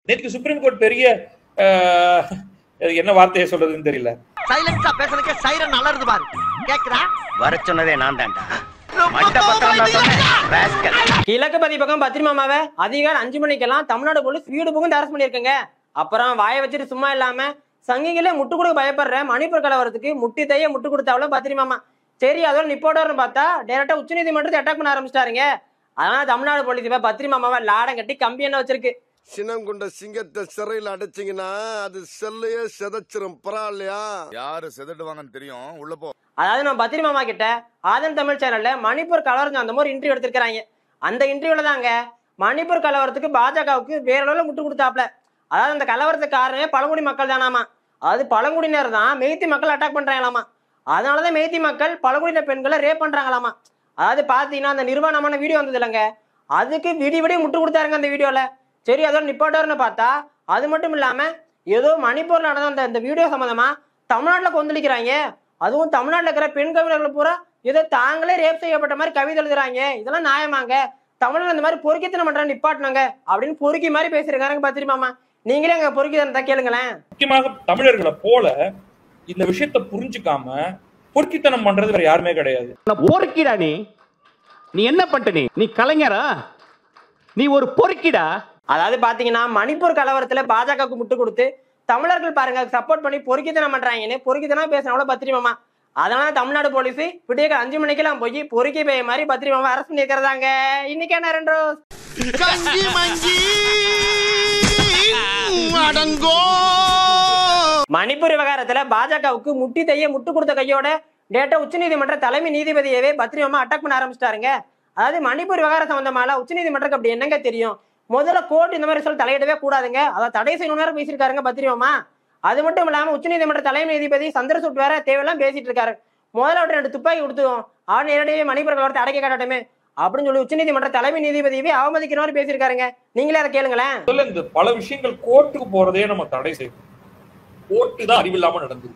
நேற்று supreme court பெரிய அஹ், என்ன வார்த்தையை சொல்றதுன்னு தெரியல சைலன்ஸா பேசுறதுக்கு சைரன் அலறுது பாரு கேக்குதா வர சொன்னதே நான் தான்டா மண்ட பத்திரம் தான் சொன்னேன் rascal. கிழக்கு பதிப்பகம் பத்திரிமாமாவை அதிகாலை அஞ்சு மணிக்கெல்லாம் தமிழ்நாடு போலீஸ் வீடு புகுந்து அரெஸ்ட் பண்ணியிருக்கங்க அப்புறம் வாயை வச்சுட்டு சும்மா இல்லாம சங்கிகளே முட்டு கொடுக்க பயப்படுற மணிப்பூர் கலவரத்துக்கு முட்டி தைய முட்டு கொடுத்தாவளோ பத்திரிமாமா சரி அதோட நிப்போடர்னு பார்த்தா டேரக்டா உச்சநீதிமன்றத்தை அட்டாக் பண்ண ஆரம்பிச்சிட்டாருங்க அதனால தமிழ்நாடு போலீஸ் இப்ப பத்திரிமாமாவை லாடம் கட்டி கம்பி என்ன வச்சிருக்கு சினம் கொண்ட சிங்கத்தை சிறையில் அடைச்சிங்கன்னா அது செல்லையே செதைச்சிரும் பரவாயில்லையா யாரு செதடுவாங்கன்னு தெரியும் உள்ள போ அதாவது நம்ம பத்திரி மாமா கிட்ட ஆதன் தமிழ் சேனல்ல மணிப்பூர் கலவரம் அந்த மாதிரி இன்டர்வியூ எடுத்திருக்காங்க அந்த இன்டர்வியூல தாங்க மணிப்பூர் கலவரத்துக்கு பாஜகவுக்கு வேற அளவுல முட்டு கொடுத்தாப்ல அதாவது அந்த கலவரத்துக்கு காரணமே பழங்குடி மக்கள் தானாமா அதாவது பழங்குடியினர் தான் மெய்த்தி மக்கள் அட்டாக் பண்றாங்களாமா அதனாலதான் மெய்த்தி மக்கள் பழங்குடியினர் பெண்களை ரேப் பண்றாங்களாமா அதாவது பாத்தீங்கன்னா அந்த நிர்வாணமான வீடியோ வந்தது இல்லைங்க அதுக்கு விடி விடி முட்டு கொடுத்தாருங்க அந்த வீடியோல சரி அதோட நிப்பாட்டாருன்னு பார்த்தா அது மட்டும் இல்லாம ஏதோ மணிப்பூர்ல நடந்த அந்த இந்த வீடியோ சம்பந்தமா தமிழ்நாட்டுல கொந்தளிக்கிறாங்க அதுவும் தமிழ்நாட்டுல இருக்கிற பெண் கவிஞர்கள் பூரா ஏதோ தாங்களே ரேப் செய்யப்பட்ட மாதிரி கவிதை எழுதுறாங்க இதெல்லாம் நியாயமாங்க தமிழ்ல இந்த மாதிரி பொறுக்கித்தனம் பண்றாங்க நிப்பாட்டினாங்க அப்படின்னு பொறுக்கி மாதிரி பேசியிருக்காங்க பத்திரிமாமா நீங்களே அங்க பொறுக்கித்தனத்தை கேளுங்களேன் முக்கியமாக தமிழர்களை போல இந்த விஷயத்தை புரிஞ்சுக்காம பொறுக்கித்தனம் பண்றது வேற யாருமே கிடையாது பொறுக்கிடா நீ நீ என்ன பண்ணிட்ட நீ நீ கலைஞரா நீ ஒரு பொறுக்கிடா அதாவது பாத்தீங்கன்னா மணிப்பூர் கலவரத்துல பாஜகவுக்கு முட்டு கொடுத்து தமிழர்கள் பாருங்க சப்போர்ட் பண்ணி பொறுக்கித்தனம் பண்றாங்கன்னு பொறுக்கித்தனம் பேசினவள பத்திரிமாமா அதனால தமிழ்நாடு போலீஸ் விடிய அஞ்சு மணிக்கெல்லாம் போய் பொறுக்கி பேய மாதிரி பத்திரிமாமா அரெஸ்ட் பண்ணியிருக்கிறதாங்க இன்னைக்கு என்ன ரெண்டு ரோஸ் கஞ்சி மஞ்சி அடங்கோ மணிப்பூர் விவகாரத்துல பாஜகவுக்கு முட்டி தைய முட்டு கொடுத்த கையோட டேட்டா உச்சநீதிமன்ற தலைமை நீதிபதியவே பத்திரிமாமா அட்டாக் பண்ண ஆரம்பிச்சிட்டாருங்க அதாவது மணிப்பூர் விவகாரம் சம்பந்தமால உச்சநீதிமன்றத்துக்கு அப்படி என்னங்க தெரியும் முதல்ல கோர்ட் இந்த மாதிரி சொல்லி தலையிடவே கூடாதுங்க அதை தடை செய்யணும்னு பேசியிருக்காருங்க பத்திரிமாமா அது மட்டும் இல்லாம உச்சநீதிமன்ற தலைமை நீதிபதி சந்திரசூட் வேற தேவையெல்லாம் பேசிட்டு இருக்காரு முதல்ல அவர்ட்ட ரெண்டு துப்பாக்கி கொடுத்துரும் அவர் நேரடியாக மணிப்பூர் கலவரத்தை அடைக்க காட்டட்டுமே அப்படின்னு சொல்லி உச்சநீதிமன்ற தலைமை நீதிபதியவே அவமதிக்கிற மாதிரி பேசியிருக்காருங்க நீங்களே அதை கேளுங்களேன் முதல்ல இந்த பல விஷயங்கள் கோர்ட்டுக்கு போறதே நம்ம தடை செய்யணும் கோர்ட்டு தான் அறிவில்லாம நடந்தது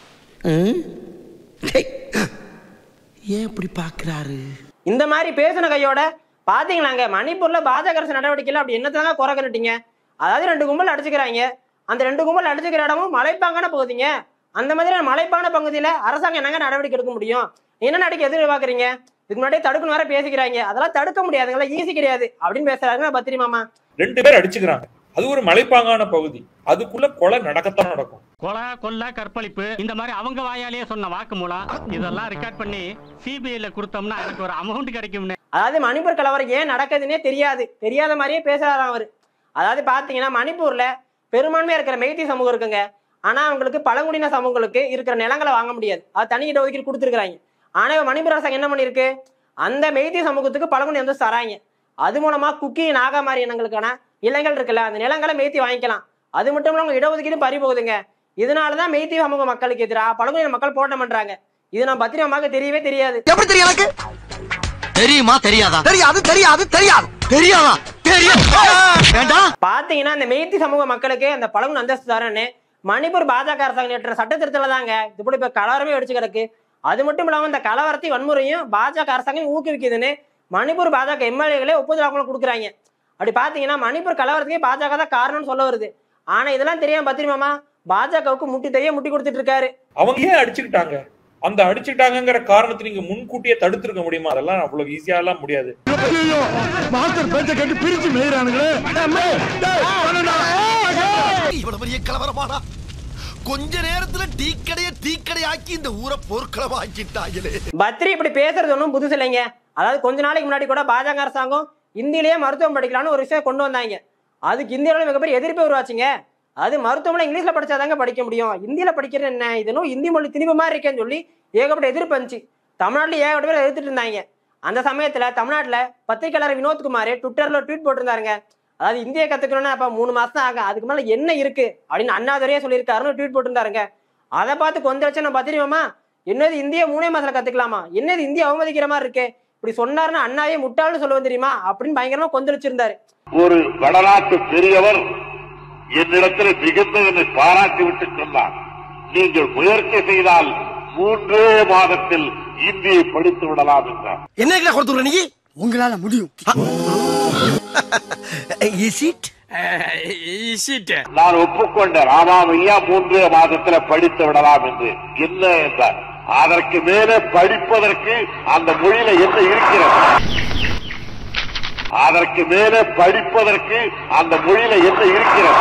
ஏன் இப்படி பாக்குறாரு இந்த மாதிரி பேசின கையோட பாத்தீங்களாங்க மணிப்பூர்ல பாஜக அரசு நடவடிக்கையில அப்படி என்னத்தாங்க குறை கண்டுட்டீங்க அதாவது ரெண்டு கும்பல் அடிச்சுக்கிறாங்க அந்த ரெண்டு கும்பல் அடிச்சுக்கிற இடமும் மலைப்பாங்கான பகுதிங்க அந்த மாதிரி மலைப்பான பகுதியில அரசாங்கம் என்னங்க நடவடிக்கை எடுக்க முடியும் என்ன நடக்க எதிர்பார்க்கறீங்க இதுக்கு முன்னாடி தடுக்கணும் வேற பேசிக்கிறாங்க அதெல்லாம் தடுக்க முடியாதுங்களா ஈஸி கிடையாது அப்படின்னு பேசுறாங்க பத்திரி மாமா ரெண்டு பேர் அடிச்சுக்கிறாங்க அது ஒரு மலைப்பாங்கான பகுதி அதுக்குள்ள கொலை நடக்கத்தான் நடக்கும் கொலை கொல்ல கற்பழிப்பு இந்த மாதிரி அவங்க வாயாலேயே சொன்ன வாக்கு மூலம் இதெல்லாம் ரெக்கார்ட் பண்ணி சிபிஐல கொடுத்தோம்னா எனக்கு ஒரு அமௌண்ட் கிடைக்கும்னு அதாவது மணிப்பூர் கலவரம் ஏன் நடக்குதுன்னே தெரியாது தெரியாத மாதிரியே பேசுறாராம் அவரு அதாவது பாத்தீங்கன்னா மணிப்பூர்ல பெரும்பான்மையா இருக்கிற மெய்த்தி சமூகம் இருக்குங்க ஆனா அவங்களுக்கு பழங்குடியின சமூகங்களுக்கு இருக்கிற நிலங்களை வாங்க முடியாது அது தனி இடஒதுக்கீடு கொடுத்துருக்காங்க ஆனா இவன் மணிப்பூர் அரசாங்கம் என்ன பண்ணிருக்கு அந்த மெய்த்தி சமூகத்துக்கு பழங்குடி வந்து தராங்க அது மூலமா குக்கி நாகாமாரி இனங்களுக்கான நிலங்கள் இருக்குல்ல அந்த நிலங்களை மெய்த்தி வாங்கிக்கலாம் அது மட்டும் இல்லாம இடஒதுக்கீடு பறி போகுதுங்க இதனாலதான் மெய்த்தி சமூக மக்களுக்கு எதிராக பழங்குடியின மக்கள் போராட்டம் பண்றாங்க இது நம்ம பத்திரமாக தெரியவே தெரியாது எப்படி தெரியும் எனக்கு தெரியுமா தெரியாதா தெரியாது தெரியாது தெரியாது தெரியாதா தெரியும் வேண்டாம் பாத்தீங்கன்னா இந்த மெய்த்தி சமூக மக்களுக்கு அந்த பழங்குடி அந்தஸ்து தரேன்னு மணிப்பூர் பாஜக அரசாங்கம் நேற்று சட்ட திருத்தல தாங்க இப்படி இப்ப கலவரமே வெடிச்சு கிடக்கு அது மட்டும் இல்லாம இந்த கலவரத்தை வன்முறையும் பாஜக அரசாங்கம் ஊக்குவிக்குதுன்னு மணிப்பூர் பாஜக எம்எல்ஏகளே ஒப்புதல் வாக்குமூலம் கொடுக்குறாங்க அப்படி பாத்தீங்கன்னா மணிப்பூர் கலவரத்துக்கே பாஜக தான் காரணம்னு சொல்ல வருது ஆனா இதெல்லாம் தெரியாம பத்திரிமாமா பாஜகவுக்கு முட்டி தைய முட்டி கொடுத்துட்டு இருக்காரு அவங்க ஏன் அடிச்சுக்கிட்டாங்க அந்த அடிச்சுக்கிட்டாங்கங்கிற காரணத்தை நீங்க முன்கூட்டியே தடுத்திருக்க முடியுமா அதெல்லாம் அவ்வளவு ஈஸியா எல்லாம் முடியாது மாஸ்டர் பேச்ச கேட்டு பிரிச்சு மேயிறானுங்களே இவ்வளவு பெரிய கலவரமாடா கொஞ்ச நேரத்துல டீ கடைய டீ கடையாக்கி இந்த ஊரை போர்க்களமா ஆக்கிட்டாங்களே பத்ரி இப்படி பேசுறது ஒன்றும் புதுசு இல்லைங்க அதாவது கொஞ்ச நாளைக்கு முன்னாடி கூட பாஜக அரசாங்கம் இந்தியிலேயே மருத்துவம் படிக்கலாம்னு ஒரு விஷயம் கொண்டு வந்தாங்க அதுக்கு இந்தியாவில் மிகப்பெரிய எதிர்ப்பை உருவாச்சுங்க அது மருத்துவமனை இங்கிலீஷ்ல படிச்சாதாங்க படிக்க முடியும் இந்தியில படிக்கிறது என்ன இதுனும் இந்தி மொழி திணிப்பு மாதிரி இருக்கேன்னு சொல்லி ஏகப்பட்ட எதிர்ப்பு வந்துச்சு தமிழ்நாட்டுல ஏகப்பட்ட பேர் எதிர்த்துட்டு இருந்தாங்க அந்த சமயத்துல தமிழ்நாட்டுல பத்திரிகையாளர் வினோத்குமார் ட்விட்டர்ல ட்வீட் போட்டிருந்தாருங்க அதாவது இந்திய கத்துக்கணும்னா அப்ப மூணு மாசம் தான் ஆகும் அதுக்கு மேல என்ன இருக்கு அப்படின்னு அண்ணாதுரையே சொல்லியிருக்காருன்னு ட்வீட் போட்டிருந்தாருங்க அதை பார்த்து கொஞ்சம் வச்சு நான் பத்திரிமாமா என்னது இந்திய மூணே மாசத்துல கத்துக்கலாமா என்னது இந்திய அவமதிக்கிற மாதிரி இருக்கு இப்படி சொன்னாருன்னா அண்ணாவே முட்டாள்னு சொல்லுவது தெரியுமா அப்படின்னு பயங்கரமா கொந்தளிச்சிருந்தாரு ஒரு வடநாட்டு பெரியவர் என்னிடத்தில் மிகுந்த என்னை பாராட்டி விட்டு சொன்னார் நீங்கள் முயற்சி செய்தால் மூன்றே மாதத்தில் இந்தியை படித்து விடலாம் என்றார் என்ன கொடுத்துற நீ உங்களால முடியும் இஸ் இட் நான் ஒப்புக்கொண்ட ராமாவையா மூன்றே மாதத்துல படித்து விடலாம் என்று என்ன என்றார் அதற்கு மேலே படிப்பதற்கு அந்த மொழியில என்ன இருக்கிறது அதற்கு மேலே படிப்பதற்கு அந்த மொழியில என்ன இருக்கிறது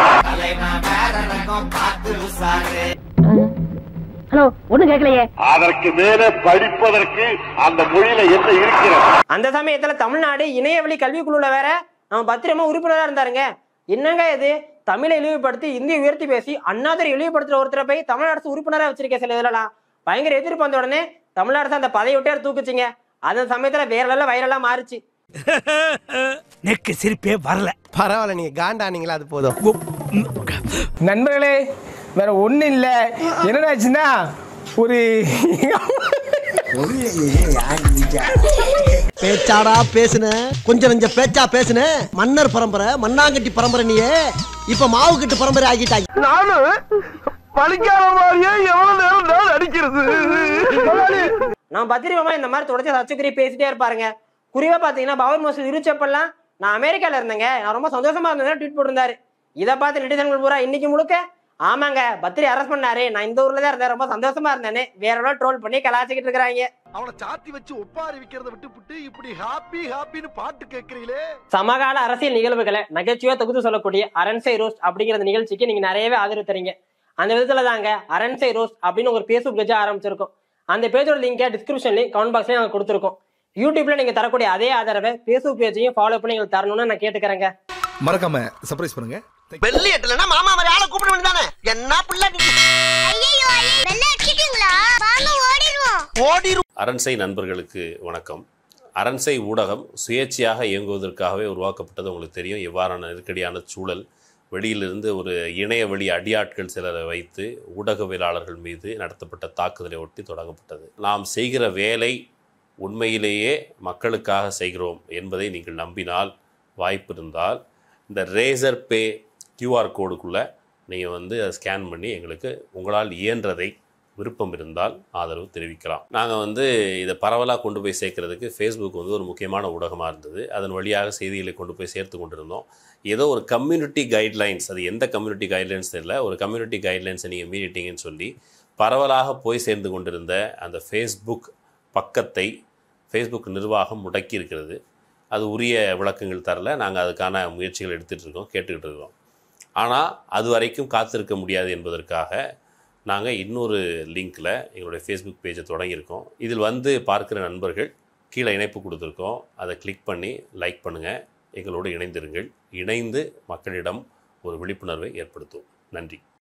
ஹலோ ஒண்ணு கேட்கலையே அதற்கு மேலே படிப்பதற்கு அந்த மொழியில என்ன இருக்கிறது அந்த சமயத்துல தமிழ்நாடு இணையவழி கல்விக்குழுல வேற நம்ம பத்திரமா உறுப்பினரா இருந்தாருங்க என்னங்க இது தமிழை இழிவுபடுத்தி இந்தியை உயர்த்தி பேசி அண்ணாதிரை இழிவுபடுத்துற ஒருத்தரை போய் தமிழ் அரசு உறுப்பினரா வச்சிருக்கேன் சில இதெல்லாம் பயங்கர எதிர்ப்பு வந்த உடனே தமிழ் அரசு அந்த பதவி விட்டே தூக்குச்சுங்க அந்த சமயத்துல வேற லெவல்ல வைரலா மாறுச்சு நெக்கு சிரிப்பே வரல பரவாயில்ல நீங்க காண்டானீங்களா அது போதும் நண்பர்களே வேற ஒண்ணு இல்ல என்னடாச்சுன்னா ஒரு பேச்சாடா பேசுன கொஞ்சம் நெஞ்ச பேச்சா பேசுன மன்னர் பரம்பரை மண்ணாங்கட்டி பரம்பரை நீயே இப்ப மாவு கட்டு பரம்பரை ஆகிட்டாங்க நானும் பழிக்காத மாதிரியே எவ்வளவு நேரம் நான் அடிக்கிறது நம்ம பத்திரிகமா இந்த மாதிரி தொடர்ச்சி சச்சுக்கரி பேசிட்டே இருப்பாருங்க குறிப்பா பாத்தீங்கன்னா பவர் மசூத் இருச்சப்பெல்லாம் நான் அமெரிக்கால இருந்தேங்க நான் ரொம்ப சந்தோஷமா இருந்தேன் ட்வீட் போட்டிருந்தாரு இதை பார்த்து நெட்டிசன்கள் பூரா இன்னைக்கு முழுக்க ஆமாங்க பத்திரி அரெஸ்ட் பண்ணாரு நான் இந்த ஊர்ல தான் இருந்தேன் ரொம்ப சந்தோஷமா இருந்தேனே வேற எவ்வளவு ட்ரோல் பண்ணி கலாச்சிக்கிட்டு இருக்கிறாங்க அவனை சாத்தி வச்சு ஒப்பாரி விக்கிறத விட்டுப்புட்டு இப்படி ஹாப்பி ஹாப்பின்னு பாட்டு கேட்கறீங்களே சமகால அரசியல் நிகழ்வுகளை நகைச்சுவையா தொகுத்து சொல்லக்கூடிய அரண்சை ரோஸ்ட் அப்படிங்கிற இந்த நிகழ்ச்சிக்கு நீங்க நிறையவே ஆதரவு தரீங்க அந்த விதத்துல தாங்க அரண்சை ரோஸ்ட் அப்படின்னு ஒரு பேஸ்புக் பேஜா ஆரம்பிச்சிருக்கோம் அந்த பேஜோட லிங்கை டிஸ்கிரிப்ஷன்லயும் கமெண்ட் பாக்ஸ்லயும் நாங்க கொடுத்துருக்கோம் யூடியூப்ல நீங்க தரக்கூடிய அதே ஆதரவை பேஸ்புக் பேஜையும் ஃபாலோ பண்ணி எங்களுக்கு தரணும்னு நான் கேட்டுக்கிறேங்க மறக்காம சர்ப்ரைஸ் பண்ணுங்க வெள்ளி எட்டலன்னா மாமா மாதிரி ஆளை கூப்பிட வேண்டியதானே என்ன பிள்ளை நீ ஓடிரு அரண்சை நண்பர்களுக்கு வணக்கம் அரண்சை ஊடகம் சுயேட்சையாக இயங்குவதற்காகவே உருவாக்கப்பட்டது உங்களுக்கு தெரியும் எவ்வாறான நெருக்கடியான சூழல் வெளியிலிருந்து ஒரு இணைய வழி அடியாட்கள் சிலரை வைத்து ஊடகவியலாளர்கள் மீது நடத்தப்பட்ட தாக்குதலை ஒட்டி தொடங்கப்பட்டது நாம் செய்கிற வேலை உண்மையிலேயே மக்களுக்காக செய்கிறோம் என்பதை நீங்கள் நம்பினால் வாய்ப்பு இருந்தால் இந்த ரேசர் பே கியூஆர் கோடுக்குள்ளே நீங்கள் வந்து அதை ஸ்கேன் பண்ணி எங்களுக்கு உங்களால் இயன்றதை விருப்பம் இருந்தால் ஆதரவு தெரிவிக்கலாம் நாங்கள் வந்து இதை பரவலாக கொண்டு போய் சேர்க்கறதுக்கு ஃபேஸ்புக் வந்து ஒரு முக்கியமான ஊடகமாக இருந்தது அதன் வழியாக செய்திகளை கொண்டு போய் சேர்த்து கொண்டிருந்தோம் ஏதோ ஒரு கம்யூனிட்டி கைட்லைன்ஸ் அது எந்த கம்யூனிட்டி கைட்லைன்ஸ் தெரியல ஒரு கம்யூனிட்டி கைட்லைன்ஸை நீங்கள் மீறிட்டீங்கன்னு சொல்லி பரவலாக போய் சேர்ந்து கொண்டிருந்த அந்த ஃபேஸ்புக் பக்கத்தை ஃபேஸ்புக் நிர்வாகம் முடக்கி இருக்கிறது அது உரிய விளக்கங்கள் தரல நாங்கள் அதுக்கான முயற்சிகள் எடுத்துகிட்டு இருக்கோம் கேட்டுக்கிட்டு இருக்கோம் ஆனால் அது வரைக்கும் காத்திருக்க முடியாது என்பதற்காக நாங்கள் இன்னொரு லிங்க்கில் எங்களுடைய ஃபேஸ்புக் பேஜை தொடங்கியிருக்கோம் இதில் வந்து பார்க்குற நண்பர்கள் கீழே இணைப்பு கொடுத்துருக்கோம் அதை கிளிக் பண்ணி லைக் பண்ணுங்கள் எங்களோடு இணைந்திருங்கள் இணைந்து மக்களிடம் ஒரு விழிப்புணர்வை ஏற்படுத்தும் நன்றி